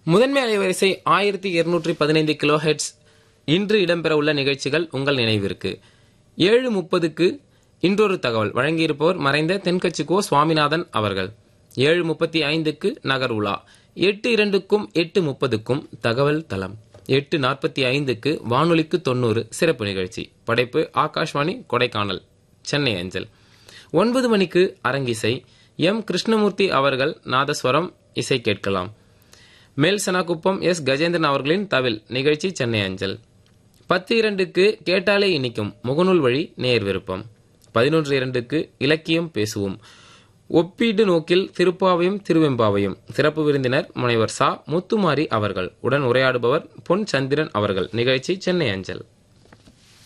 முதன்மை அலைவரிசை ஆயிரத்தி இருநூற்றி பதினைந்து கிலோ ஹெட்ஸ் இன்று இடம்பெறவுள்ள நிகழ்ச்சிகள் உங்கள் நினைவிற்கு ஏழு முப்பதுக்கு இன்றொரு தகவல் வழங்கியிருப்பவர் மறைந்த தென்கட்சி கோ சுவாமிநாதன் அவர்கள் ஏழு முப்பத்தி ஐந்துக்கு நகர் உலா எட்டு இரண்டுக்கும் எட்டு முப்பதுக்கும் தகவல் தளம் எட்டு நாற்பத்தி ஐந்துக்கு வானொலிக்கு தொண்ணூறு சிறப்பு நிகழ்ச்சி படைப்பு ஆகாஷ்வாணி கொடைக்கானல் சென்னை அஞ்சல் ஒன்பது மணிக்கு அரங்கிசை எம் கிருஷ்ணமூர்த்தி அவர்கள் நாதஸ்வரம் இசை கேட்கலாம் மேல் சனாகுப்பம் எஸ் கஜேந்திரன் அவர்களின் தவில் நிகழ்ச்சி சென்னை அஞ்சல் பத்து இரண்டுக்கு கேட்டாலே இனிக்கும் முகநூல் வழி நேர் விருப்பம் பதினொன்று இரண்டுக்கு இலக்கியம் பேசுவோம் ஒப்பீடு நோக்கில் திருப்பாவையும் திருவெம்பாவையும் சிறப்பு விருந்தினர் முனைவர் சா முத்துமாரி அவர்கள் உடன் உரையாடுபவர் பொன் சந்திரன் அவர்கள் நிகழ்ச்சி சென்னை அஞ்சல்